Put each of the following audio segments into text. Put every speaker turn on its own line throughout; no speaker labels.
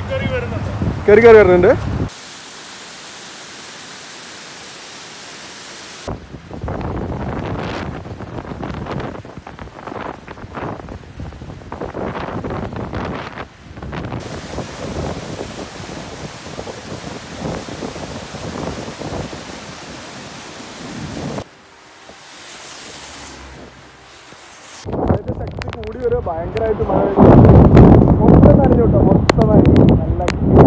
കയറി കയറി വരുന്നുണ്ട് അതിന്റെ ശക്തി കൂടി വരിക ഭയങ്കരമായിട്ട് മഴ പെയ്യുന്നു. മൊത്തം നനഞ്ഞു കേട്ടോ മൊത്തം നനഞ്ഞു നല്ല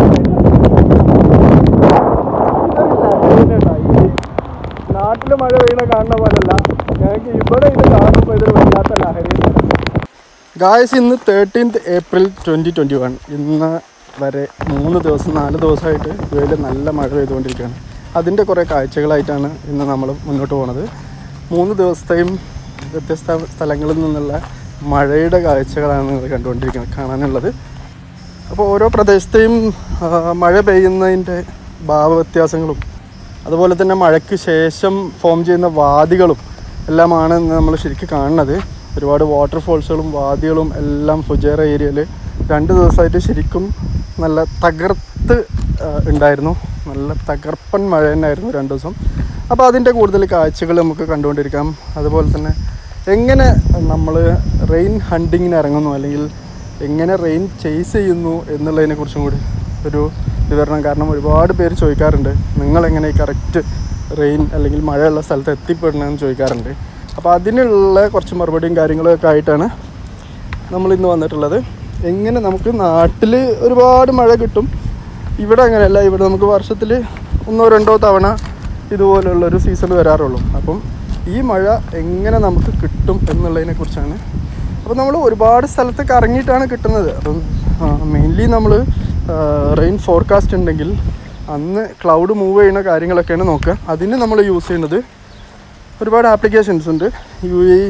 നാട്ടില് മഴ പെയ്യണ കാണുന്ന പോലല്ല ഞങ്ങൾക്ക് ഇവിടെ ഇത് കാണുമ്പോൾ ഇതൊരു വല്ലാത്ത ലഹരി ഗായസ് ഇന്ന് thirteenth April twenty twenty one ഇന്ന് വരെ മൂന്ന് ദിവസം നാല് ദിവസമായിട്ട് ഇവയിൽ നല്ല മഴ പെയ്തുകൊണ്ടിരിക്കുകയാണ് അതിൻ്റെ കുറേ കാഴ്ചകളായിട്ടാണ് ഇന്ന് നമ്മൾ മുന്നോട്ട് പോകുന്നത് മൂന്ന് ദിവസത്തെയും വ്യത്യസ്ത സ്ഥലങ്ങളിൽ നിന്നുള്ള മഴയുടെ കാഴ്ചകളാണ് നിങ്ങൾ കണ്ടുകൊണ്ടിരിക്കുന്നത് കാണാനുള്ളത് അപ്പോൾ ഓരോ പ്രദേശത്തെയും ആ, മഴ പെയ്യുന്നതിൻ്റെ ഭാവവ്യത്യാസങ്ങളും അതുപോലെ തന്നെ മഴയ്ക്ക് ശേഷം ഫോം ചെയ്യുന്ന വാദികളും എല്ലാമാണ് ഇന്ന് നമ്മൾ ശരിക്കും കാണുന്നത് ഒരുപാട് വാട്ടർഫോൾസുകളും വാദികളും എല്ലാം ഫുജേറ ഏരിയയിൽ രണ്ട് ദിവസമായിട്ട് ശരിക്കും നല്ല തകർത്ത് ആ, ഉണ്ടായിരുന്നു നല്ല തകർപ്പൻ മഴ തന്നെയായിരുന്നു രണ്ട് ദിവസം അപ്പോൾ അതിൻ്റെ കൂടുതൽ കാഴ്ചകൾ നമുക്ക് കണ്ടുകൊണ്ടിരിക്കാം അതുപോലെ തന്നെ എങ്ങനെ നമ്മൾ റെയിൻ ഹണ്ടിങ്ങിന് ഇറങ്ങുന്നു അല്ലെങ്കിൽ എങ്ങനെ റെയിൻ ചേസ് ചെയ്യുന്നു എന്നുള്ളതിനെ കുറിച്ചും കൂടി ഒരു വിവരണം കാരണം ഒരുപാട് പേര് ചോദിക്കാറുണ്ട് നിങ്ങൾ എങ്ങനെ കറക്റ്റ് റെയിൻ അല്ലെങ്കിൽ മഴയുള്ള സ്ഥലത്ത് എത്തിപ്പെടണമെന്ന് ചോദിക്കാറുണ്ട് അപ്പോൾ അതിനുള്ള കുറച്ച് മറുപടിയും കാര്യങ്ങളൊക്കെ ആയിട്ടാണ് നമ്മൾ ഇന്ന് വന്നിട്ടുള്ളത് എങ്ങനെ നമുക്ക് നാട്ടിൽ ഒരുപാട് മഴ കിട്ടും ഇവിടെ അങ്ങനെയല്ല ഇവിടെ നമുക്ക് വർഷത്തിൽ ഒന്നോ രണ്ടോ തവണ ഇതുപോലുള്ളൊരു സീസൺ വരാറുള്ളൂ അപ്പം ഈ മഴ എങ്ങനെ നമുക്ക് കിട്ടും എന്നുള്ളതിനെ കുറിച്ചാണ് അപ്പോൾ നമ്മൾ ഒരുപാട് സ്ഥലത്ത് കറങ്ങിയിട്ടാണ് കിട്ടുന്നത് അപ്പം മെയിൻലി നമ്മൾ റെയിൻ ഫോർകാസ്റ്റ് ഉണ്ടെങ്കിൽ അന്ന് ക്ലൗഡ് മൂവ് ചെയ്യുന്ന കാര്യങ്ങളൊക്കെയാണ് നോക്കുക അതിന് നമ്മൾ യൂസ് ചെയ്യുന്നത് ഒരുപാട് ആപ്ലിക്കേഷൻസ് ഉണ്ട് യു എ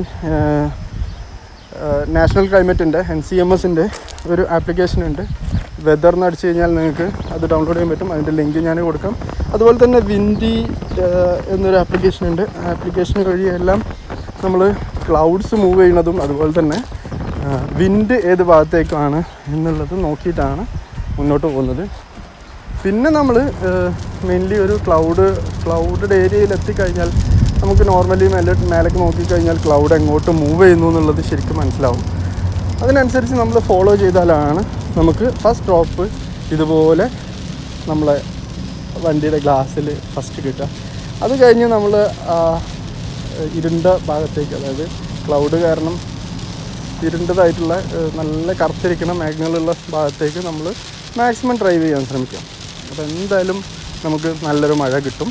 നാഷണൽ ക്ലൈമറ്റിൻ്റെ എൻ സി എം എസിൻ്റെ ഒരു ആപ്ലിക്കേഷൻ ഉണ്ട് വെതർ എന്ന് അടിച്ചു കഴിഞ്ഞാൽ നിങ്ങൾക്ക് അത് ഡൗൺലോഡ് ചെയ്യാൻ പറ്റും അതിൻ്റെ ലിങ്ക് ഞാൻ കൊടുക്കാം അതുപോലെ തന്നെ വിൻഡി എന്നൊരു ആപ്ലിക്കേഷൻ ഉണ്ട് ആപ്ലിക്കേഷൻ വഴിയെല്ലാം നമ്മൾ ക്ലൗഡ്സ് മൂവ് ചെയ്യുന്നതും അതുപോലെ തന്നെ വിൻഡ് ഏത് ഭാഗത്തേക്കാണ് എന്നുള്ളത് നോക്കിയിട്ടാണ് മുന്നോട്ട് പോകുന്നത് പിന്നെ നമ്മൾ മെയിൻലി ഒരു ക്ലൗഡ് ക്ലൗഡഡ് ഏരിയയിൽ എത്തിക്കഴിഞ്ഞാൽ നമുക്ക് നോർമലി മേലെ മേലേക്ക് നോക്കിക്കഴിഞ്ഞാൽ ക്ലൗഡ് എങ്ങോട്ട് മൂവ് ചെയ്യുന്നു എന്നുള്ളത് ശരിക്കും മനസ്സിലാവും അതിനനുസരിച്ച് നമ്മൾ ഫോളോ ചെയ്താലാണ് നമുക്ക് ഫസ്റ്റ് ഡ്രോപ്പ് ഇതുപോലെ നമ്മളെ വണ്ടിയുടെ ഗ്ലാസ്സിൽ ഫസ്റ്റ് കിട്ടുക അത് കഴിഞ്ഞ് നമ്മൾ ഇരുണ്ട ഭാഗത്തേക്ക് അതായത് ക്ലൗഡ് കാരണം ഇരുണ്ടതായിട്ടുള്ള ഏഹ്, നല്ല കറുത്തിരിക്കുന്ന മേഘങ്ങളുള്ള ഭാഗത്തേക്ക് നമ്മൾ മാക്സിമം ഡ്രൈവ് ചെയ്യാൻ ശ്രമിക്കാം അപ്പോൾ എന്തായാലും നമുക്ക് നല്ലൊരു മഴ കിട്ടും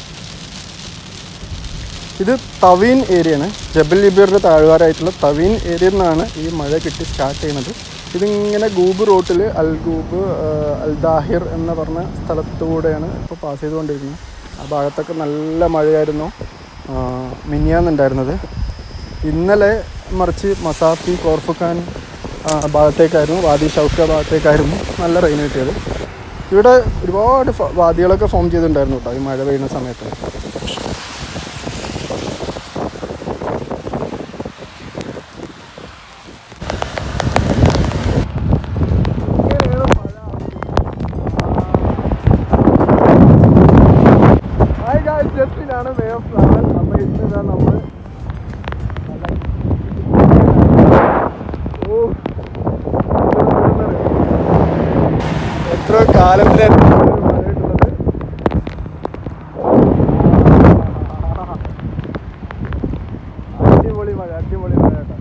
ഇത് തവീൻ ഏരിയയാണ് ജബൽ ലിബിയറുടെ താഴ്വാരായിട്ടുള്ള തവീൻ ഏരിയയിൽ നിന്നാണ് ഈ മഴ കിട്ടി സ്റ്റാർട്ട് ചെയ്യുന്നത് ഇതിങ്ങനെ ഗൂബ് റോട്ടിൽ അൽ ഗൂബ് ഏഹ്, അൽ ദാഹിർ എന്ന് പറഞ്ഞ സ്ഥലത്തൂടെയാണ് ഇപ്പോൾ പാസ് ചെയ്തുകൊണ്ടിരിക്കുന്നത് ആ ഭാഗത്തൊക്കെ നല്ല മഴയായിരുന്നു ആഹ്, മിനിയാന്നുണ്ടായിരുന്നത് ഇന്നലെ മറിച്ച് മസാഫി കോർഫുഖാൻ ആ, ഭാഗത്തേക്കായിരുന്നു വാദി ഷൗക്ക ഭാഗത്തേക്കായിരുന്നു നല്ല റെയിൻ കിട്ടിയത് ഇവിടെ ഒരുപാട് ഫ- വാദികളൊക്കെ ഫോം ചെയ്തിട്ടുണ്ടായിരുന്നു കേട്ടോ ഈ മഴ പെയ്യുന്ന സമയത്ത് ഹായ് ഗായ്സ് ജസ്റ്റിനാണ് വേ ഓഫ് ട്രാവൽ അപ്പോൾ ഇന്നിതാ നമ്മൾ ഓ എത്ര കാലത്തിലായിരുന്നു മഴയിട്ടുള്ളത് അടിപൊളി മഴ അടിപൊളി മഴ കേട്ടോ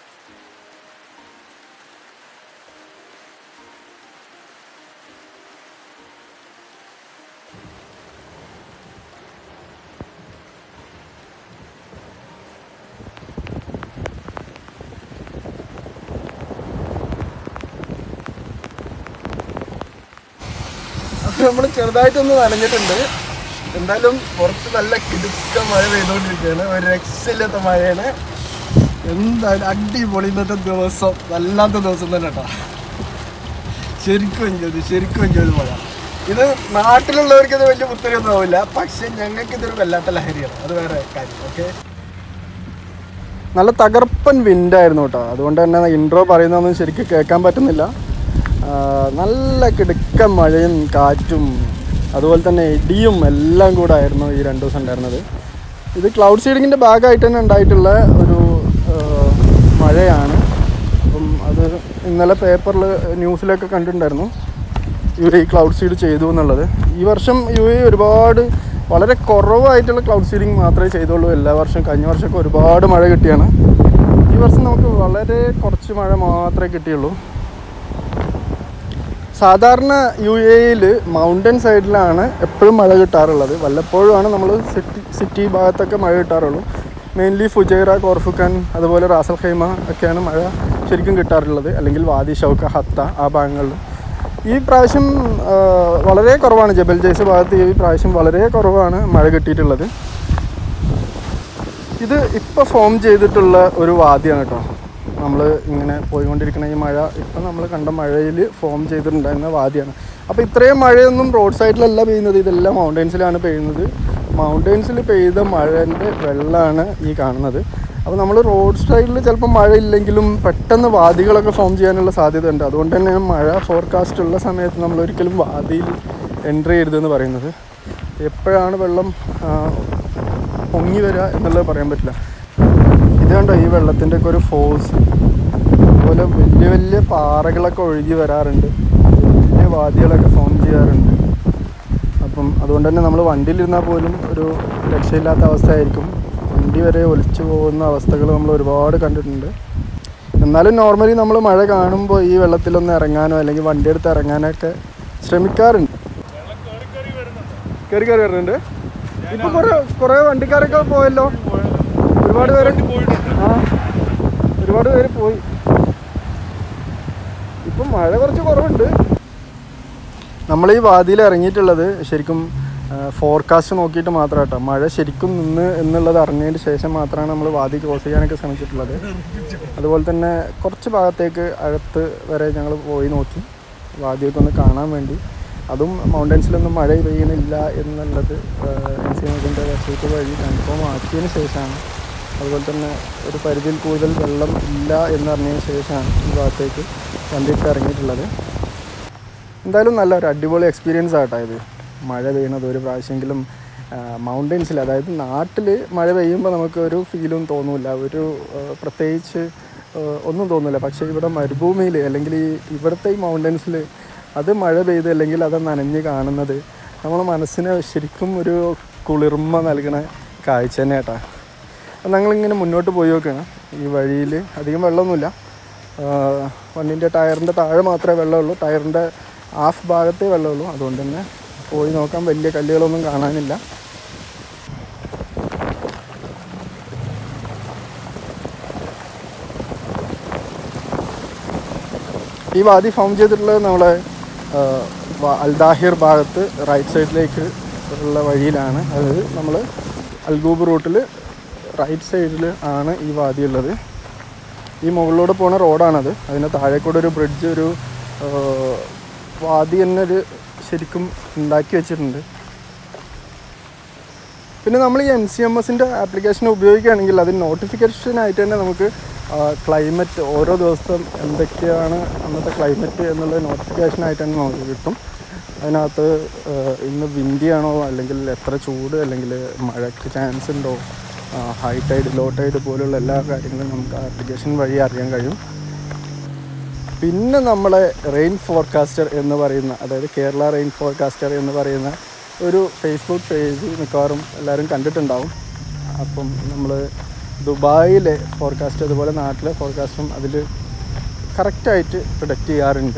അപ്പൊ നമ്മൾ ചെറുതായിട്ടൊന്ന് നനഞ്ഞിട്ടുണ്ട് എന്തായാലും പുറത്ത് നല്ല കിടുക്ക മഴ പെയ്തുകൊണ്ടിരിക്കുകയാണ് ഒരു രക്ഷയില്ലാത്ത മഴയാണ് എന്തായാലും അടിപൊളി ഇന്നത്തെ ദിവസം വല്ലാത്ത ദിവസം തന്നെ കേട്ടോ ശരിക്കും എൻജോയ് ചെയ്തു ശരിക്കും എൻജോയ് ചെയ്തു മഴ ഇത് നാട്ടിലുള്ളവർക്ക് ഇത് വലിയ പുത്തരിയൊന്നും ആവില്ല പക്ഷെ ഞങ്ങൾക്ക് ഇതൊരു വല്ലാത്ത ലഹരിയാണ് അത് വേറെ കാര്യം ഓക്കെ നല്ല തകർപ്പൻ വിൻഡായിരുന്നു കേട്ടോ അതുകൊണ്ട് തന്നെ ഇൻട്രോ പറയുന്നതൊന്നും ശരിക്കും കേൾക്കാൻ പറ്റുന്നില്ല ആ, നല്ല കിടുക്കൻ മഴയും കാറ്റും അതുപോലെ തന്നെ ഇടിയും എല്ലാം കൂടെ ആയിരുന്നു ഈ രണ്ട് ദിവസം ഉണ്ടായിരുന്നത് ഇത് ക്ലൗഡ് സീഡിങ്ങിൻ്റെ ഭാഗമായിട്ട് തന്നെ ഉണ്ടായിട്ടുള്ള ഒരു ആ, മഴയാണ് അപ്പം അത് ഇന്നലെ പേപ്പറിൽ ന്യൂസിലൊക്കെ കണ്ടിട്ടുണ്ടായിരുന്നു യു എ ക്ലൗഡ് സീഡ് ചെയ്തു എന്നുള്ളത് ഈ വർഷം യു എ ഒരുപാട് വളരെ കുറവായിട്ടുള്ള ക്ലൗഡ് സീഡിങ് മാത്രമേ ചെയ്തുള്ളൂ എല്ലാ വർഷവും കഴിഞ്ഞ വർഷമൊക്കെ ഒരുപാട് മഴ കിട്ടിയാണ് ഈ വർഷം നമുക്ക് വളരെ കുറച്ച് മഴ മാത്രമേ കിട്ടിയുള്ളൂ സാധാരണ യു എയിൽ മൗണ്ടൻ സൈഡിലാണ് എപ്പോഴും മഴ കിട്ടാറുള്ളത് വല്ലപ്പോഴുമാണ് നമ്മൾ സിറ്റി സിറ്റി ഭാഗത്തൊക്കെ മഴ കിട്ടാറുള്ളൂ മെയിൻലി ഫുജൈറ കോർഫുക്കാൻ അതുപോലെ റാസൽ ഖൈമ ഒക്കെയാണ് മഴ ശരിക്കും കിട്ടാറുള്ളത് അല്ലെങ്കിൽ വാദി ഷൗക്ക ഹത്ത ആ ഭാഗങ്ങളിൽ ഈ പ്രാവശ്യം ആ, വളരെ കുറവാണ് ജബൽ ജയ്സ് ഭാഗത്ത് ഈ പ്രാവശ്യം വളരെ കുറവാണ് മഴ കിട്ടിയിട്ടുള്ളത് ഇത് ഇപ്പോൾ ഫോം ചെയ്തിട്ടുള്ള ഒരു വാദിയാണ് കേട്ടോ നമ്മൾ ഇങ്ങനെ പോയിക്കൊണ്ടിരിക്കുന്ന ഈ മഴ ഇപ്പം നമ്മൾ കണ്ട മഴയിൽ ഫോം ചെയ്തിട്ടുണ്ടായിരുന്ന വാദിയാണ് അപ്പോൾ ഇത്രയും മഴയൊന്നും റോഡ് സൈഡിലല്ല പെയ്യുന്നത് ഇതെല്ലാം മൗണ്ടൻസിലാണ് പെയ്യുന്നത് മൗണ്ടൻസിൽ പെയ്ത മഴൻ്റെ വെള്ളമാണ് ഈ കാണുന്നത് അപ്പോൾ നമ്മൾ റോഡ് സൈഡിൽ ചിലപ്പോൾ മഴ ഇല്ലെങ്കിലും പെട്ടെന്ന് വാദികളൊക്കെ ഫോം ചെയ്യാനുള്ള സാധ്യത ഉണ്ട് അതുകൊണ്ട് തന്നെ മഴ ഫോർകാസ്റ്റ് ഉള്ള സമയത്ത് നമ്മൾ ഒരിക്കലും വാദിയിൽ എൻട്രി ചെയ്യരുതെന്ന് പറയുന്നത് എപ്പോഴാണ് വെള്ളം ആ, പൊങ്ങി വരിക എന്നുള്ളത് പറയാൻ പറ്റില്ല ഇത് കണ്ടോ ഈ വെള്ളത്തിൻ്റെ ഒക്കെ ഒരു ഫോഴ്സ് അതുപോലെ വലിയ വലിയ പാറകളൊക്കെ ഒഴുകി വരാറുണ്ട് വലിയ വാദികളൊക്കെ ഫോം ചെയ്യാറുണ്ട് അപ്പം അതുകൊണ്ട് തന്നെ നമ്മൾ വണ്ടിയിലിരുന്നാൽ പോലും ഒരു രക്ഷയില്ലാത്ത അവസ്ഥയായിരിക്കും വണ്ടി വരെ ഒലിച്ചു പോകുന്ന അവസ്ഥകൾ നമ്മൾ ഒരുപാട് കണ്ടിട്ടുണ്ട് എന്നാലും നോർമലി നമ്മൾ മഴ കാണുമ്പോൾ ഈ വെള്ളത്തിലൊന്ന് ഇറങ്ങാനോ അല്ലെങ്കിൽ വണ്ടി എടുത്ത് ഇറങ്ങാനോ ഒക്കെ ശ്രമിക്കാറുണ്ട് കയറി കയറി വരുന്നുണ്ട് ഇപ്പൊ കുറെ കുറെ വണ്ടിക്കാരൊക്കെ പോയല്ലോ ഒരുപാട് പേര് ആ ഒരുപാട് പേര് പോയി ഇപ്പം മഴ കുറച്ച് കുറവുണ്ട് നമ്മൾ ഈ വാദിയിൽ ഇറങ്ങിയിട്ടുള്ളത് ശരിക്കും ഫോർകാസ്റ്റ് നോക്കിയിട്ട് മാത്രം കേട്ടോ മഴ ശരിക്കും നിന്ന് എന്നുള്ളത് അറിഞ്ഞതിന് ശേഷം മാത്രമാണ് നമ്മൾ വാദി ക്രോസ് ചെയ്യാനൊക്കെ ശ്രമിച്ചിട്ടുള്ളത് അതുപോലെ തന്നെ കുറച്ച് ഭാഗത്തേക്ക് അകത്ത് വരെ ഞങ്ങൾ പോയി നോക്കി വാദിയൊക്കെ ഒന്ന് കാണാൻ വേണ്ടി അതും മൗണ്ടൻസിലൊന്നും മഴ പെയ്യുന്നില്ല എന്നുള്ളത് എൻ സി എമ്മിൻ്റെ വെബ്സൈറ്റ് വഴി കൺഫേം ആക്കിയതിന് ശേഷമാണ് അതുപോലെ തന്നെ ഒരു പരിധിയിൽ കൂടുതൽ വെള്ളം ഇല്ല എന്നറിഞ്ഞതിന് ശേഷമാണ് ഈ ഭാഗത്തേക്ക് വണ്ടിയിട്ട് ഇറങ്ങിയിട്ടുള്ളത് എന്തായാലും നല്ല ഒരു അടിപൊളി എക്സ്പീരിയൻസ് ആട്ടോ ഇത് മഴ പെയ്യുന്നത് ഒരു പ്രാവശ്യമെങ്കിലും മൗണ്ടൻസിൽ അതായത് നാട്ടിൽ മഴ പെയ്യുമ്പോൾ നമുക്ക് ഒരു ഫീലും തോന്നില്ല ഒരു ആ, പ്രത്യേകിച്ച് ആ, ഒന്നും തോന്നില്ല പക്ഷേ ഇവിടെ മരുഭൂമിയിൽ അല്ലെങ്കിൽ ഈ ഇവിടുത്തെ ഈ മൗണ്ടൻസിൽ അത് മഴ പെയ്ത് അല്ലെങ്കിൽ അത് നനഞ്ഞ് കാണുന്നത് നമ്മുടെ മനസ്സിന് ശരിക്കും ഒരു കുളിർമ നൽകുന്ന കാഴ്ച തന്നെ കേട്ടോ അപ്പം ഞങ്ങളിങ്ങനെ മുന്നോട്ട് പോയി നോക്കുകയാണ് ഈ വഴിയിൽ അധികം വെള്ളമൊന്നുമില്ല വണ്ടിൻ്റെ ടയറിൻ്റെ താഴെ മാത്രമേ വെള്ളമുള്ളൂ ടയറിൻ്റെ ഹാഫ് ഭാഗത്തേ വെള്ളമുള്ളൂ അതുകൊണ്ട് തന്നെ പോയി നോക്കാൻ വലിയ കല്ലുകളൊന്നും കാണാനില്ല ഈ വാദി ഫോം ചെയ്തിട്ടുള്ളത് നമ്മളെ ആ, വ- അൽദാഹിർ ഭാഗത്ത് റൈറ്റ് സൈഡിലേക്ക് ഉള്ള വഴിയിലാണ് അതായത് നമ്മൾ അൽഗൂബ് റൂട്ടിൽ റൈറ്റ് സൈഡിൽ ആണ് ഈ വാദി ഉള്ളത് ഈ മുകളിലൂടെ പോണ റോഡാണത് അതിൻ്റെ താഴെ കൂടെ ഒരു ബ്രിഡ്ജ് ഒരു ആ, വാദി തന്നെ ഒരു ശരിക്കും ഉണ്ടാക്കി വെച്ചിട്ടുണ്ട് പിന്നെ നമ്മൾ ഈ എൻ സി എം എസിൻ്റെ ആപ്ലിക്കേഷൻ ഉപയോഗിക്കുകയാണെങ്കിൽ അതിന് നോട്ടിഫിക്കേഷൻ ആയിട്ട് തന്നെ നമുക്ക് ക്ലൈമറ്റ് ഓരോ ദിവസത്തും എന്തൊക്കെയാണ് അന്നത്തെ ക്ലൈമറ്റ് എന്നുള്ളത് നോട്ടിഫിക്കേഷൻ ആയിട്ട് തന്നെ നമുക്ക് കിട്ടും അതിനകത്ത് ആ, ഇന്ന് വിൻഡിയാണോ അല്ലെങ്കിൽ എത്ര ചൂട് അല്ലെങ്കിൽ മഴയ്ക്ക് ചാൻസ് ഉണ്ടോ ഹൈ ടൈഡ് ലോ ടൈഡ് പോലുള്ള എല്ലാ കാര്യങ്ങളും നമുക്ക് ആപ്ലിക്കേഷൻ വഴി അറിയാൻ കഴിയും പിന്നെ നമ്മളെ റെയിൻ ഫോർകാസ്റ്റർ എന്ന് പറയുന്ന അതായത് കേരള റെയിൻ ഫോർകാസ്റ്റർ എന്ന് പറയുന്ന ഒരു ഫേസ്ബുക്ക് പേജ് മിക്കവാറും എല്ലാവരും കണ്ടിട്ടുണ്ടാവും അപ്പം നമ്മൾ ദുബായിലെ ഫോർകാസ്റ്റ് അതുപോലെ നാട്ടിലെ ഫോർകാസ്റ്റും അതിൽ കറക്റ്റായിട്ട് പ്രൊഡക്റ്റ് ചെയ്യാറുണ്ട്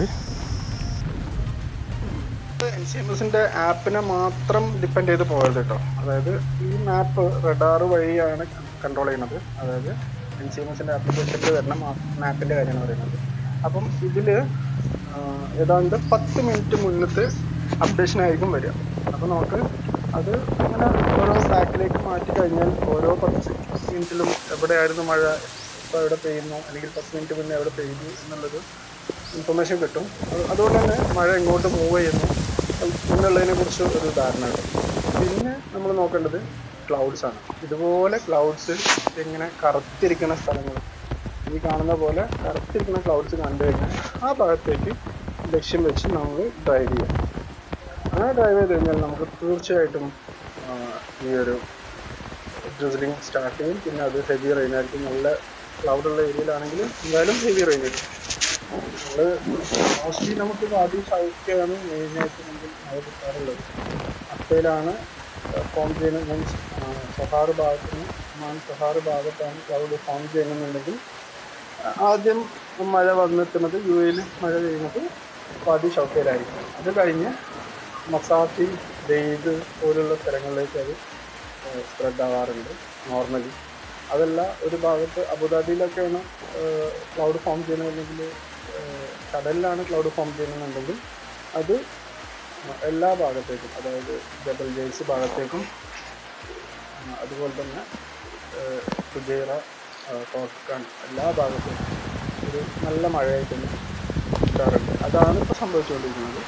എൻ സി എം എസിൻ്റെ ആപ്പിനെ മാത്രം ഡിപ്പെൻഡ് ചെയ്ത് പോകരുത് കേട്ടോ അതായത് ഈ മാപ്പ് റഡാർ വഴിയാണ് കൺട്രോൾ ചെയ്യുന്നത് അതായത് എൻ സി എം എസിൻ്റെ ആപ്ലിക്കേഷനിൽ വരുന്ന മാപ്പിൻ്റെ കാര്യമാണ് പറയുന്നത് അപ്പം ഇതിൽ ഏതാണ്ട് പത്ത് മിനിറ്റ് മുന്നത്തെ അപ്ഡേഷൻ ആയിരിക്കും വരിക അപ്പോൾ നമുക്ക് അത് അങ്ങനെ ഓരോ ബാക്കിലേക്ക് മാറ്റി കഴിഞ്ഞാൽ ഓരോ പത്ത് മിനിറ്റിലും എവിടെയായിരുന്നു മഴ ഇപ്പോൾ എവിടെ പെയ്യുന്നു അല്ലെങ്കിൽ പത്ത് മിനിറ്റ് മുന്നേ എവിടെ പെയ്തു എന്നുള്ളത് ഇൻഫർമേഷൻ കിട്ടും അത് അതുകൊണ്ട് തന്നെ മഴ എങ്ങോട്ട് മൂവ് ചെയ്യുന്നു എന്നുള്ളതിനെ കുറിച്ച് ഒരു ധാരണ കിട്ടും പിന്നെ നമ്മൾ നോക്കേണ്ടത് ക്ലൗഡ്സ് ആണ് ഇതുപോലെ ക്ലൗഡ്സ് ഇങ്ങനെ കറുത്തിരിക്കുന്ന സ്ഥലങ്ങൾ ഈ കാണുന്ന പോലെ കറുത്തിരിക്കുന്ന ക്ലൗഡ്സ് കണ്ടു കഴിഞ്ഞാൽ ആ ഭാഗത്തേക്ക് ലക്ഷ്യം വെച്ച് നമ്മൾ ഡ്രൈവ് ചെയ്യാം അങ്ങനെ ഡ്രൈവ് ചെയ്ത് കഴിഞ്ഞാൽ നമുക്ക് തീർച്ചയായിട്ടും ആ, ഈ ഒരു ഡ്രിസിലിംഗ് സ്റ്റാർട്ട് ചെയ്യും പിന്നെ അത് ഹെവി റെയിൻ ആയിരിക്കും നല്ല ക്ലൗഡുള്ള ഏരിയയിലാണെങ്കിൽ എന്തായാലും ഹെവി റെയിൻ ആയിരിക്കും നമ്മൾ മോസ്റ്റ്ലി നമുക്ക് വാദി സൗഖ്യമാണ് മെയിനായിട്ട് നമുക്ക് മഴ കിട്ടാറുള്ളത് അപ്പയിലാണ് ഫോം ചെയ്യുന്നത് മീൻസ് സഹാറ് ഭാഗത്ത് നിന്ന് മാൻ സഹാറ് ഭാഗത്താണ് ക്ലൗഡ് ഫോം ചെയ്യുന്നുണ്ടെങ്കിൽ ആദ്യം മഴ വന്നെത്തുന്നത് യു എയിൽ മഴ പെയ്യുന്നത് വാദി ഷൗക്കയിലായിരിക്കും അത് കഴിഞ്ഞ് മസാഫി ദെയ്ദ് പോലുള്ള സ്ഥലങ്ങളിലേക്ക് അത് സ്പ്രെഡ് ആവാറുണ്ട് നോർമലി അതല്ല ഒരു ഭാഗത്ത് അബുദാബിയിലൊക്കെയാണ് ക്ലൗഡ് ഫോം ചെയ്യുന്നതെങ്കിൽ കടലിലാണ് ക്ലൗഡ് ഫോം ചെയ്യുന്നതെന്നുണ്ടെങ്കിൽ അത് എല്ലാ ഭാഗത്തേക്കും അതായത് ജബൽ ജെയ്സ് ഭാഗത്തേക്കും ആ, അതുപോലെ തന്നെ ഫുജൈറ കോട്ടക്കാൻ എല്ലാ ഭാഗത്തേക്കും ഒരു നല്ല മഴയായിട്ട് തന്നെ കിട്ടാറുണ്ട് അതാണ് ഇപ്പോൾ സംഭവിച്ചുകൊണ്ടിരിക്കുന്നത്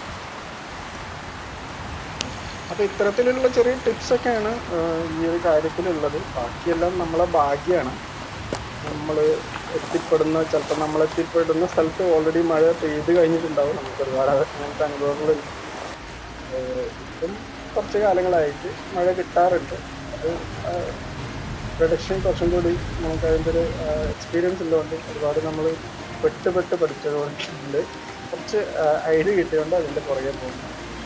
അപ്പോൾ ഇത്തരത്തിലുള്ള ചെറിയ ടിപ്സൊക്കെയാണ് ഈ ഒരു കാര്യത്തിലുള്ളത് ബാക്കിയെല്ലാം നമ്മളെ ഭാഗ്യമാണ് നമ്മൾ എത്തിപ്പെടുന്ന ചിലപ്പോൾ നമ്മൾ എത്തിപ്പെടുന്ന സ്ഥലത്ത് ഓൾറെഡി മഴ പെയ്ത് കഴിഞ്ഞിട്ടുണ്ടാവും നമുക്ക് ഒരുപാട് അങ്ങനത്തെ അനുഭവങ്ങൾ ഇപ്പം കുറച്ച് കാലങ്ങളായിട്ട് മഴ കിട്ടാറുണ്ട് അത് പ്രൊഡക്ഷൻ കുറച്ചും കൂടി നമുക്ക് അതിൻ്റെ ഒരു എക്സ്പീരിയൻസ് ഉള്ളതുകൊണ്ട് ഒരുപാട് നമ്മൾ പെട്ട് പെട്ട് പഠിച്ചതുകൊണ്ട് കുറച്ച് ഐഡിയ കിട്ടിയതുകൊണ്ട് അതിൻ്റെ പുറകെ പോകുന്നു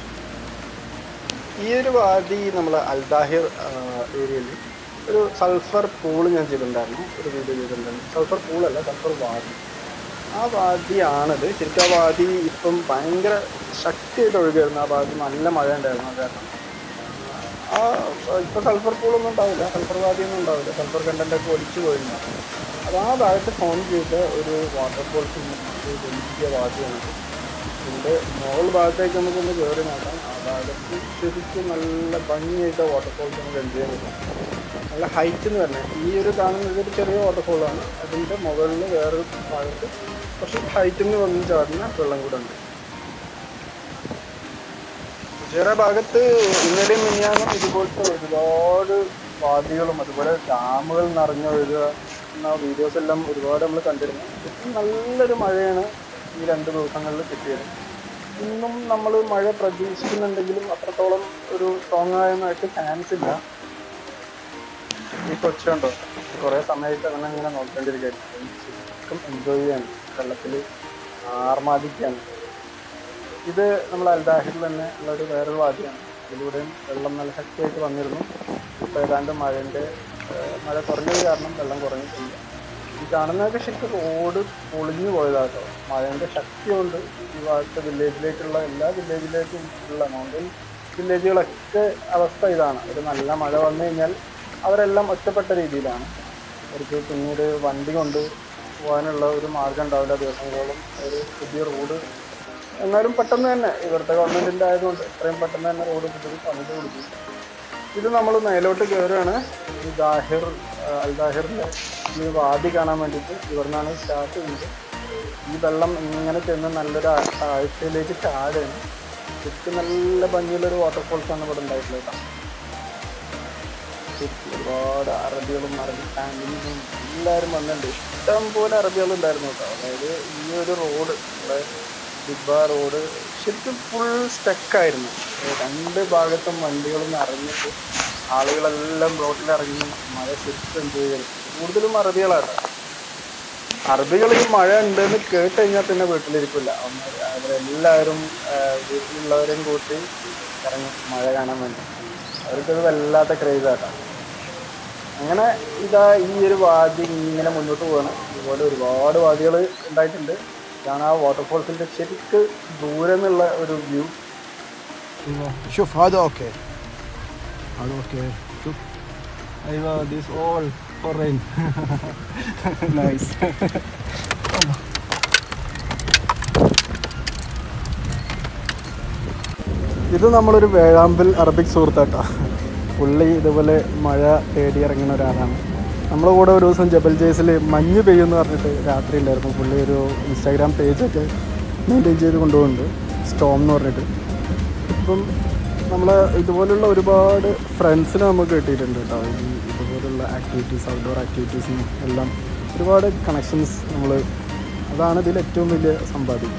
ഈ ഒരു വാദി നമ്മൾ അൽദാഹിർ ഏരിയയിൽ ഒരു സൾഫർ പൂൾ ഞാൻ ചെയ്തിട്ടുണ്ടായിരുന്നു ഒരു വീഡിയോ ചെയ്തിട്ടുണ്ടായിരുന്നു സൾഫർ പൂളല്ല സൾഫർ വാദി ആ വാദിയാണിത് ശരിക്കും ആ വാദി ഇപ്പം ഭയങ്കര ശക്തിയായിട്ട് ഒഴുകായിരുന്നു ആ വാദി നല്ല മഴ ഉണ്ടായിരുന്നു അത് കാരണം ആ ഇപ്പൊ സൾഫർ പൂളൊന്നും ഉണ്ടാവില്ല സൾഫർ വാദിയൊന്നും ഉണ്ടാവില്ല സൾഫർ കണ്ടന്റ് ഒക്കെ ഒലിച്ചു പോയിരുന്നു അത് ആ ഭാഗത്ത് ഫോം ചെയ്ത ഒരു വാട്ടർഫോൾസ് ഒരു വലിയ വാദിയാണ് ഇതിൻ്റെ മുകൾ ഭാഗത്തേക്ക് നമുക്കൊന്ന് കയറി നോക്കാം ആ ഭാഗത്ത് ശരിക്കും നല്ല ഭംഗിയായിട്ട് വാട്ടർഫോൾസ് നമുക്ക് എൻജോയ് ചെയ്യാൻ പറ്റും നല്ല ഹൈറ്റ് എന്ന് പറഞ്ഞാൽ ഈ ഒരു കാണുന്നത് ഒരു ചെറിയ വാട്ടർഫോളാണ് അതിൻ്റെ മുകളിൽ വേറൊരു ഭാഗത്ത് കുറച്ച് ഹൈറ്റിൽ നിന്ന് വന്ന് ചാടുന്ന വെള്ളം കൂടെ ഉണ്ട് ഉച്ചേറെ ഭാഗത്ത് ഇന്നലെയും മിനിയാനും ഇതുപോലത്തെ ഒരുപാട് വാദികളും അതുപോലെ ഡാമുകൾ നിറഞ്ഞൊഴുകുക എന്ന വീഡിയോസ് എല്ലാം ഒരുപാട് നമ്മൾ കണ്ടിരുന്നു ഇപ്പം നല്ലൊരു മഴയാണ് ഈ രണ്ട് ദിവസങ്ങളിൽ കിട്ടിയത് ഇന്നും നമ്മൾ മഴ പ്രതീക്ഷിക്കുന്നുണ്ടെങ്കിലും അത്രത്തോളം ഒരു സ്ട്രോങ് ആയെന്നായിട്ട് ചാൻസ് ഇല്ല ഈ കൊച്ചുണ്ടോ കുറേ സമയത്ത് അങ്ങനെ ഇങ്ങനെ നോക്കേണ്ടിയിരിക്കുകയായിരുന്നു ശരിക്കും എൻജോയ് ചെയ്യാൻ വെള്ളത്തിൽ ആർമാദിക്കാൻ ഇത് നമ്മൾ അൽദാഹിൽ തന്നെ ഉള്ള ഒരു വേറൊരു വാദിയാണ് ഇതിലൂടെയും വെള്ളം നല്ല ശക്തിയായിട്ട് വന്നിരുന്നു ഇപ്പോൾ ഏതാണ്ട് മഴൻ്റെ മഴ കുറഞ്ഞത് കാരണം വെള്ളം കുറഞ്ഞിട്ടില്ല ഈ കാണുന്നതൊക്കെ ശരിക്കും റോഡ് പൊളിഞ്ഞു പോയതാട്ടോ മഴൻ്റെ ശക്തി കൊണ്ട് ഈ ഭാഗത്തെ വില്ലേജിലേക്കുള്ള എല്ലാ വില്ലേജിലേക്കും ഉള്ള മൗണ്ടൻ വില്ലേജുകളൊക്കെ അവസ്ഥ ഇതാണ് ഒരു നല്ല മഴ വന്നു കഴിഞ്ഞാൽ അവരെല്ലാം ഒറ്റപ്പെട്ട രീതിയിലാണ് അവർക്ക് പിന്നീട് വണ്ടി കൊണ്ട് പോകാനുള്ള ഒരു മാർഗം ഉണ്ടാവില്ല ദിവസങ്ങളോളം ഒരു പുതിയ റോഡ് എന്നാലും പെട്ടെന്ന് തന്നെ ഇവിടുത്തെ ഗവൺമെൻറ്റിൻ്റെ ആയതുകൊണ്ട് എത്രയും പെട്ടെന്ന് തന്നെ റോഡ് പുതിയത് പണിത് കൊടുക്കും ഇത് നമ്മൾ മേലോട്ട് കയറുകയാണ് ഈ ദാഹിർ അൽ ദാഹിറിൻ്റെ ഈ വാദി കാണാൻ വേണ്ടിയിട്ട് ഇവിടുന്നാണ് സ്റ്റാർട്ട് ചെയ്യുന്നത് ഈ വെള്ളം ഇങ്ങനെ ചെന്ന് നല്ലൊരു ആ- താഴ്ചയിലേക്ക് ചാടുകയാണ് ശരിക്കും നല്ല ഭംഗിയുള്ളൊരു വാട്ടർഫോൾസാണ് ഇവിടെ ഉണ്ടായിട്ടുള്ളത് കേട്ടോ ശരിക്കും ഒരുപാട് അറബികളും അറബി ഫാമിലിയും എല്ലാവരും വന്നിട്ടുണ്ട് ഇഷ്ടം പോലെ അറബികൾ ഉണ്ടായിരുന്നു കേട്ടോ അതായത് ഈ ഒരു റോഡ് നമ്മുടെ ദിബ റോഡ് ശരിക്കും ഫുൾ സ്റ്റക്കായിരുന്നു രണ്ട് ഭാഗത്തും വണ്ടികളും നിറഞ്ഞിട്ട് ആളുകളെല്ലാം റോഡിലിറങ്ങി മഴ ശരിക്കും എൻജോയ് ചെയ്തു കൂടുതലും അറബികളാണ് അറബികൾ ഈ മഴ ഉണ്ടെന്ന് കേട്ട് കഴിഞ്ഞാൽ പിന്നെ വീട്ടിലിരിക്കില്ല ഒന്ന് അവരെല്ലാവരും ആ, വീട്ടിലുള്ളവരെയും കൂട്ടി ഇറങ്ങി മഴ കാണാൻ വേണ്ടി അവർക്കത് വല്ലാത്ത ക്രേസാട്ടാണ് അങ്ങനെ ഇതാ ഈ ഒരു വാദി ഇങ്ങനെ മുന്നോട്ട് പോവാണ് ഇതുപോലെ ഒരുപാട് വാദികൾ ഉണ്ടായിട്ടുണ്ട് ഇതാണ് ആ വാട്ടർഫോൾസിന്റെ ശരിക്ക് ദൂരെ നിന്നുള്ള ഒരു view
ايوه شوف هذا اوكي هذا اوكي شوف ايوه this all for rain nice
ഇത് നമ്മളൊരു വേഴാമ്പൽ അറബിക് സുഹൃത്താട്ടോ പുള്ളി ഇതുപോലെ മഴ തേടി ഇറങ്ങുന്ന ഒരാളാണ് നമ്മുടെ കൂടെ ഒരു ദിവസം ജബൽ ജേസിൽ മഞ്ഞ് പെയ്യുമെന്ന് പറഞ്ഞിട്ട് രാത്രി ഉണ്ടായിരുന്നു പുള്ളി ഒരു ഇൻസ്റ്റാഗ്രാം പേജൊക്കെ മെയിൻറ്റെയിൻ ചെയ്ത് കൊണ്ടുപോകുന്നുണ്ട് സ്റ്റോം എന്ന് പറഞ്ഞിട്ട് ഇപ്പം നമ്മൾ ഇതുപോലുള്ള ഒരുപാട് ഫ്രണ്ട്സിനെ നമുക്ക് കിട്ടിയിട്ടുണ്ട് കേട്ടോ ഈ ഇതുപോലുള്ള ആക്ടിവിറ്റീസ് ഔട്ട്ഡോർ ആക്ടിവിറ്റീസിനും എല്ലാം ഒരുപാട് കണക്ഷൻസ് നമ്മൾ അതാണ് ഇതിൽ ഏറ്റവും വലിയ സമ്പാദ്യം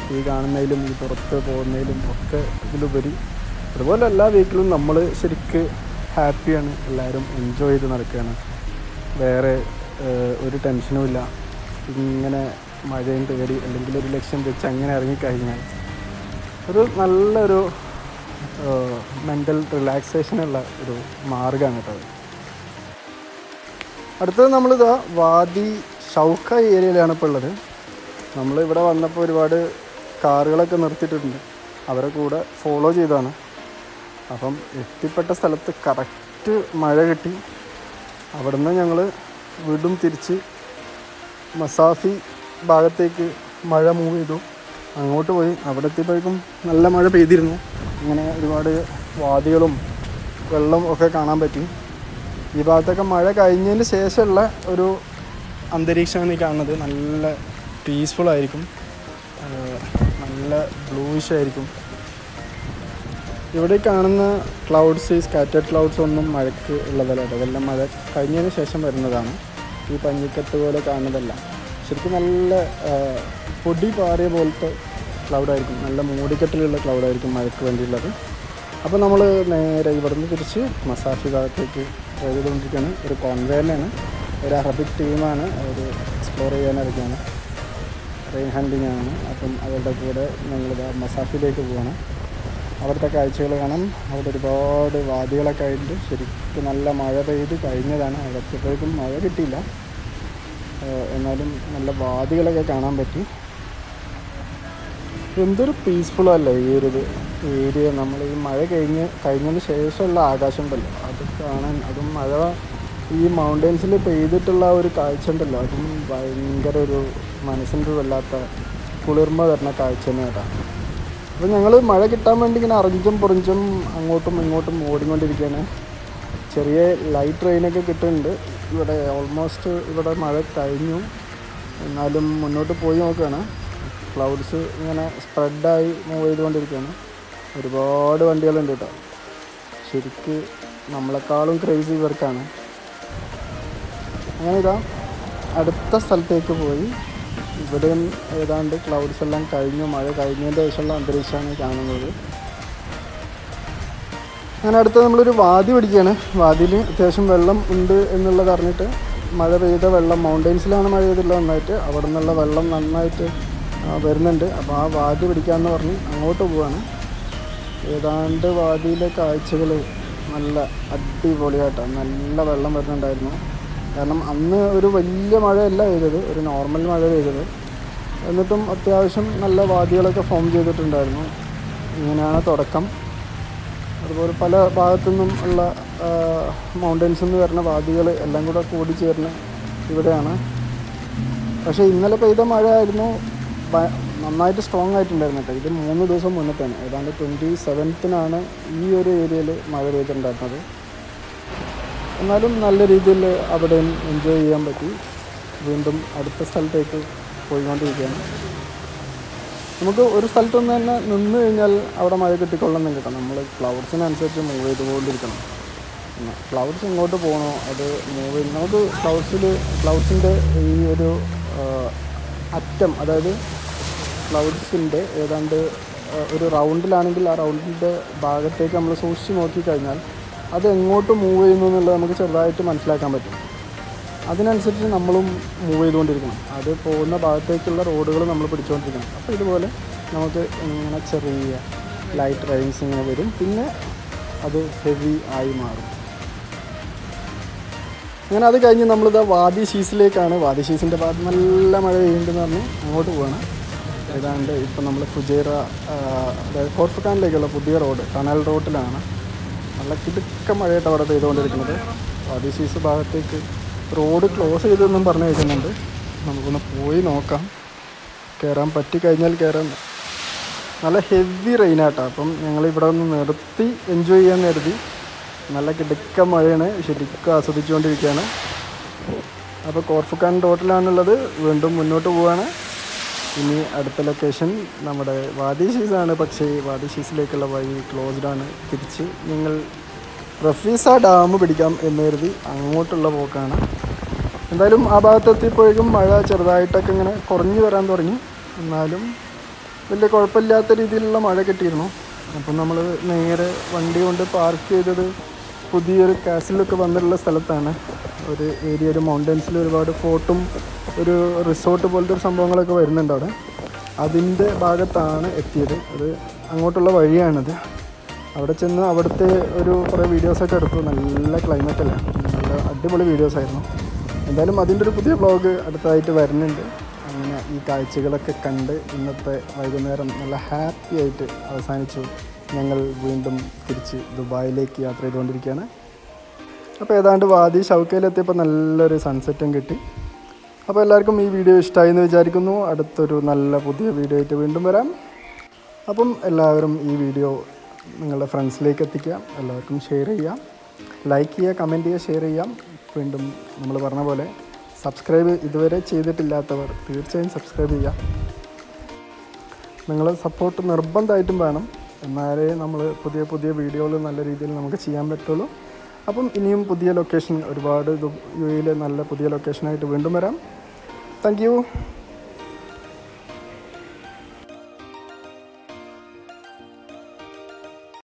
ഈ കാണുന്നതിലും ഈ പുറത്ത് പോകുന്നതിലും ഒക്കെ ഇതിലുപരി അതുപോലെ എല്ലാ വീക്കിലും നമ്മൾ ശരിക്ക് ഹാപ്പിയാണ് എല്ലാവരും എൻജോയ് ചെയ്ത് നടക്കുകയാണ് വേറെ ഏഹ്, ഒരു ടെൻഷനും ഇല്ല ഇങ്ങനെ മഴയും തേടി അല്ലെങ്കിൽ ഒരു ലക്ഷ്യം വെച്ച് അങ്ങനെ ഇറങ്ങിക്കഴിഞ്ഞാൽ ഒരു നല്ലൊരു മെൻ്റൽ റിലാക്സേഷനുള്ള ഒരു മാർഗ്ഗമാണ് കേട്ടോ അത്. അടുത്തത് നമ്മളിതാ വാദി ഷൗക്ക ഏരിയയിലാണ് ഇപ്പോൾ ഉള്ളത് നമ്മൾ ഇവിടെ വന്നപ്പോൾ ഒരുപാട് കാറുകളൊക്കെ നിർത്തിയിട്ടുണ്ട് അവരെ കൂടെ ഫോളോ ചെയ്താണ് അപ്പം എത്തിപ്പെട്ട സ്ഥലത്ത് കറക്റ്റ് മഴ കിട്ടി അവിടുന്ന് ഞങ്ങൾ വീണ്ടും തിരിച്ച് മസാഫി ഭാഗത്തേക്ക് മഴ മൂവ് ചെയ്തു അങ്ങോട്ട് പോയി അവിടെ എത്തിയപ്പോഴേക്കും നല്ല മഴ പെയ്തിരുന്നു ഇങ്ങനെ ഒരുപാട് വാദികളും വെള്ളം ഒക്കെ കാണാൻ പറ്റി ഈ ഭാഗത്തൊക്കെ മഴ കഴിഞ്ഞതിന് ശേഷമുള്ള ഒരു അന്തരീക്ഷമാണ് ഈ കാണുന്നത് നല്ല പീസ്ഫുൾ ആയിരിക്കും ആഹ് നല്ല ബ്ലൂയിഷ് ആയിരിക്കും ഇവിടെ കാണുന്ന ക്ലൗഡ്സ് സ്കാറ്റേഡ് ക്ലൗഡ്സ് ഒന്നും മഴയ്ക്ക് ഉള്ളതല്ല കേട്ടോ ഇതെല്ലാം മഴ കഴിഞ്ഞതിന് ശേഷം വരുന്നതാണ് ഈ പഞ്ഞിക്കെട്ട് പോലെ കാണുന്നതല്ല ശരിക്കും നല്ല ആ, പൊടി പാറിയ പോലത്തെ ക്ലൗഡായിരിക്കും നല്ല മൂടിക്കെട്ടിലുള്ള ക്ലൗഡായിരിക്കും മഴയ്ക്ക് വേണ്ടിയുള്ളത് അപ്പോൾ നമ്മൾ നേരെ ഇവിടുന്ന് തിരിച്ച് മസാഫി ഭാഗത്തേക്ക് ഡ്രൈവ് ചെയ്തുകൊണ്ടിരിക്കുകയാണ് ഒരു കോൺവേയിലാണ് ഒരു അറബിക് ടീമാണ് ഒരു എക്സ്പ്ലോർ ചെയ്യാനിറങ്ങിയാണ് റെയിൻ ഹണ്ടിങ് ആണ് അപ്പം അവരുടെ കൂടെ ഞങ്ങളിത് മസാഫിലേക്ക് പോവാണ് അവിടുത്തെ കാഴ്ചകൾ കാണാം അവിടെ ഒരുപാട് വാദികളൊക്കെ ആയിട്ട് ശരിക്കും നല്ല മഴ പെയ്ത് കഴിഞ്ഞതാണ് അവിടെ എത്തിയപ്പോഴേക്കും മഴ കിട്ടിയില്ല ഏഹ് എന്നാലും നല്ല വാദികളൊക്കെ കാണാൻ പറ്റി എന്തൊരു പീസ്ഫുൾ അല്ലേ ഈ ഒരു ഇത് ഏരിയ നമ്മൾ ഈ മഴ കഴിഞ്ഞ് കഴിഞ്ഞതിന് ശേഷമുള്ള ആകാശം ഉണ്ടല്ലോ അത് കാണാൻ അതും മഴ ഈ മൗണ്ടെയ്ൻസിൽ പെയ്തിട്ടുള്ള ആ ഒരു കാഴ്ച ഉണ്ടല്ലോ അതും ഭയങ്കര ഒരു മനസ്സിൻ്റെ വല്ലാത്ത കുളിർമ തരുന്ന കാഴ്ച തന്നെയാണ് അപ്പോൾ ഞങ്ങൾ മഴ കിട്ടാൻ വേണ്ടി ഇങ്ങനെ അറിഞ്ചും പൊറിഞ്ചും അങ്ങോട്ടും ഇങ്ങോട്ടും ഓടിക്കൊണ്ടിരിക്കുകയാണ് ചെറിയ ലൈറ്റ് ട്രെയിനൊക്കെ കിട്ടുന്നുണ്ട് ഇവിടെ ഓൾമോസ്റ്റ് ഇവിടെ മഴ കഴിഞ്ഞു എന്നാലും മുന്നോട്ട് പോയി നോക്കുകയാണ് ക്ലൗഡ്സ് ഇങ്ങനെ സ്പ്രെഡായി മൂവ് ചെയ്തുകൊണ്ടിരിക്കുകയാണ് ഒരുപാട് വണ്ടികളുണ്ട് കേട്ടോ ശരിക്ക് നമ്മളെക്കാളും ക്രേസി ഇവർക്കാണ് അങ്ങനെ ഇതാ അടുത്ത സ്ഥലത്തേക്ക് പോയി ഇവിടെയും ഏതാണ്ട് ക്ലൗഡ്സ് എല്ലാം കഴിഞ്ഞു മഴ കഴിഞ്ഞതിൻ്റെ ശേഷമുള്ള അന്തരീക്ഷമാണ് കാണുന്നത് അങ്ങനെ അടുത്ത് നമ്മളൊരു വാതി പിടിക്കുകയാണ് വാതിയിൽ അത്യാവശ്യം വെള്ളം ഉണ്ട് എന്നുള്ളത് അറിഞ്ഞിട്ട് മഴ പെയ്ത വെള്ളം മൗണ്ടെയ്ൻസിലാണ് മഴ പെയ്തുള്ളത് നന്നായിട്ട് അവിടെ നിന്നുള്ള വെള്ളം നന്നായിട്ട് ആ, വരുന്നുണ്ട് അപ്പോൾ ആ വാതി പിടിക്കാമെന്ന് പറഞ്ഞ് അങ്ങോട്ട് പോവാണ് ഏതാണ്ട് വാതിയിലെ കാഴ്ചകൾ നല്ല അടിപൊളിയായിട്ടാണ് നല്ല വെള്ളം വരുന്നുണ്ടായിരുന്നു കാരണം അന്ന് ഒരു വലിയ മഴയല്ല പെയ്തത് ഒരു നോർമൽ മഴ പെയ്തത് എന്നിട്ടും അത്യാവശ്യം നല്ല വാദികളൊക്കെ ഫോം ചെയ്തിട്ടുണ്ടായിരുന്നു ഇങ്ങനെയാണ് തുടക്കം അതുപോലെ പല ഭാഗത്തുനിന്നും ഉള്ള മൗണ്ടൻസിൽ നിന്ന് വരുന്ന വാദികൾ എല്ലാം കൂടെ കൂടി ചേർന്ന് ഇവിടെയാണ് പക്ഷേ ഇന്നലെ പെയ്ത മഴ ആയിരുന്നു ഭ- നന്നായിട്ട് സ്ട്രോങ് ആയിട്ടുണ്ടായിരുന്നു കേട്ടോ ഇത് മൂന്ന് ദിവസം മുന്നത്താണ് ഏതാണ്ട് ട്വൻറ്റി സെവൻത്തിനാണ് ഈ ഒരു ഏരിയയിൽ മഴ പെയ്തിട്ടുണ്ടായിരുന്നത് എന്നാലും നല്ല രീതിയിൽ അവിടെയും എൻജോയ് ചെയ്യാൻ പറ്റി വീണ്ടും അടുത്ത സ്ഥലത്തേക്ക് പോയിക്കൊണ്ടിരിക്കുകയാണ് നമുക്ക് ഒരു സ്ഥലത്തൊന്ന് തന്നെ നിന്ന് കഴിഞ്ഞാൽ അവിടെ മഴ കിട്ടിക്കൊള്ളുന്നു കേട്ടോ നമ്മൾ ക്ലൗഡ്സിനനുസരിച്ച് മൂവ് ചെയ്തുകൊണ്ടിരിക്കണം പിന്നെ ക്ലൗഡ്സ് എങ്ങോട്ട് പോകണോ അത് മൂവ് ചെയ്ത് നമുക്ക് ക്ലൗഡ്സിൽ ക്ലൗഡ്സിൻ്റെ ഈ ഒരു ആ, അറ്റം അതായത് ക്ലൗഡ്സിൻ്റെ ഏതാണ്ട് ആ, ഒരു റൗണ്ടിലാണെങ്കിൽ ആ റൗണ്ടിൻ്റെ ഭാഗത്തേക്ക് നമ്മൾ സൂക്ഷിച്ച് നോക്കിക്കഴിഞ്ഞാൽ അത് എങ്ങോട്ട് മൂവ് ചെയ്യുന്നു എന്നുള്ളത് നമുക്ക് ചെറുതായിട്ട് മനസ്സിലാക്കാൻ പറ്റും അതിനനുസരിച്ച് നമ്മളും മൂവ് ചെയ്തുകൊണ്ടിരിക്കണം അത് പോകുന്ന ഭാഗത്തേക്കുള്ള റോഡുകൾ നമ്മൾ പിടിച്ചുകൊണ്ടിരിക്കണം അപ്പോൾ ഇതുപോലെ നമുക്ക് ഇങ്ങനെ ചെറിയ ലൈറ്റ് റൈൻസ് ഇങ്ങനെ വരും പിന്നെ അത് ഹെവി ആയി മാറും അങ്ങനെ അത് കഴിഞ്ഞ് നമ്മളിതാ വാദി ഷീസിലേക്കാണ് വാദി ഷീസിൻ്റെ ഭാഗത്ത് നല്ല മഴ പെയ്യുന്നുണ്ടെന്ന് പറഞ്ഞ് അങ്ങോട്ട് പോവാണ് ഏതാണ്ട് ഇപ്പം നമ്മൾ ഫുജേറ ആ, അതായത് കോർഫക്കാനിലേക്കുള്ള പുതിയ റോഡ് ടണൽ റോഡിലാണ് നല്ല കിടുക്ക മഴയായിട്ട് അവിടെ പെയ്തുകൊണ്ടിരിക്കുന്നത് വാദി ഷീസ് ഭാഗത്തേക്ക് റോഡ് ക്ലോസ് ചെയ്തെന്നും പറഞ്ഞു കേൾക്കുന്നുണ്ട് നമുക്കൊന്ന് പോയി നോക്കാം കയറാൻ പറ്റിക്കഴിഞ്ഞാൽ കയറാൻ നല്ല ഹെവി റെയിനാട്ടോ അപ്പം ഞങ്ങൾ ഇവിടെ ഒന്ന് നിർത്തി എൻജോയ് ചെയ്യാൻ കരുതി നല്ല കിടുക്ക മഴയാണ് ശരിക്കും ആസ്വദിച്ചുകൊണ്ടിരിക്കുകയാണ് അപ്പോൾ കോർഫുക്കാൻ റോട്ടിലാണുള്ളത് വീണ്ടും മുന്നോട്ട് പോവാണ് ഇനി അടുത്ത ലൊക്കേഷൻ നമ്മുടെ വാദി ഷീസാണ് പക്ഷേ വാദി ഷീസിലേക്കുള്ള വഴി ക്ലോസ്ഡ് ആണ് തിരിച്ച് ഞങ്ങൾ റഫീസ ഡാം പിടിക്കാം എന്ന് കരുതി അങ്ങോട്ടുള്ള പോക്കാണ് എന്തായാലും ആ ഭാഗത്തെത്തിയപ്പോഴേക്കും മഴ ചെറുതായിട്ടൊക്കെ ഇങ്ങനെ കുറഞ്ഞു വരാൻ തുടങ്ങി എന്നാലും വലിയ കുഴപ്പമില്ലാത്ത രീതിയിലുള്ള മഴ കിട്ടിയിരുന്നു അപ്പം നമ്മൾ നേരെ വണ്ടി കൊണ്ട് പാർക്ക് ചെയ്തത് പുതിയൊരു കാസിലൊക്കെ വന്നിട്ടുള്ള സ്ഥലത്താണ് ഒരു ഏരിയ ഒരു മൗണ്ടൻസിൽ ഒരുപാട് ഫോർട്ടും ഒരു റിസോർട്ട് പോലത്തെ ഒരു സംഭവങ്ങളൊക്കെ വരുന്നുണ്ട് അവിടെ അതിൻ്റെ ഭാഗത്താണ് എത്തിയത് അത് അങ്ങോട്ടുള്ള വഴിയാണിത് അവിടെ ചെന്ന് അവിടുത്തെ ഒരു കുറേ വീഡിയോസൊക്കെ എടുത്തു നല്ല ക്ലൈമറ്റ് അല്ലേ നല്ല അടിപൊളി വീഡിയോസ് ആയിരുന്നു എന്തായാലും അതിൻ്റെ ഒരു പുതിയ വ്ളോഗ് അടുത്തതായിട്ട് വരുന്നുണ്ട് അങ്ങനെ ഈ കാഴ്ചകളൊക്കെ കണ്ട് ഇന്നത്തെ വൈകുന്നേരം നല്ല ഹാപ്പി ആയിട്ട് അവസാനിച്ചു ഞങ്ങൾ വീണ്ടും തിരിച്ച് ദുബായിലേക്ക് യാത്ര ചെയ്തുകൊണ്ടിരിക്കുകയാണ് അപ്പോൾ ഏതാണ്ട് വാദി ഷൗക്കയിലെത്തിയപ്പോൾ നല്ലൊരു സൺസെറ്റും കിട്ടി അപ്പോൾ എല്ലാവർക്കും ഈ വീഡിയോ ഇഷ്ടമായി എന്ന് വിചാരിക്കുന്നു അടുത്തൊരു നല്ല പുതിയ വീഡിയോ ആയിട്ട് വീണ്ടും വരാം അപ്പം എല്ലാവരും ഈ വീഡിയോ നിങ്ങളുടെ ഫ്രണ്ട്സിലേക്ക് എത്തിക്കുക എല്ലാവർക്കും ഷെയർ ചെയ്യാം ലൈക്ക് ചെയ്യുക കമൻറ്റ് ചെയ്യുക ഷെയർ ചെയ്യാം വീണ്ടും നമ്മൾ പറഞ്ഞ പോലെ സബ്സ്ക്രൈബ് ഇതുവരെ ചെയ്തിട്ടില്ലാത്തവർ തീർച്ചയായും സബ്സ്ക്രൈബ് ചെയ്യുക നിങ്ങളെ സപ്പോർട്ട് നിർബന്ധമായിട്ടും വേണം എന്നാലേ നമ്മൾ പുതിയ പുതിയ വീഡിയോകൾ നല്ല രീതിയിൽ നമുക്ക് ചെയ്യാൻ പറ്റുള്ളൂ അപ്പം ഇനിയും പുതിയ ലൊക്കേഷൻ ഒരുപാട് യു എയിലെ നല്ല പുതിയ ലൊക്കേഷനായിട്ട് വീണ്ടും വരാം താങ്ക്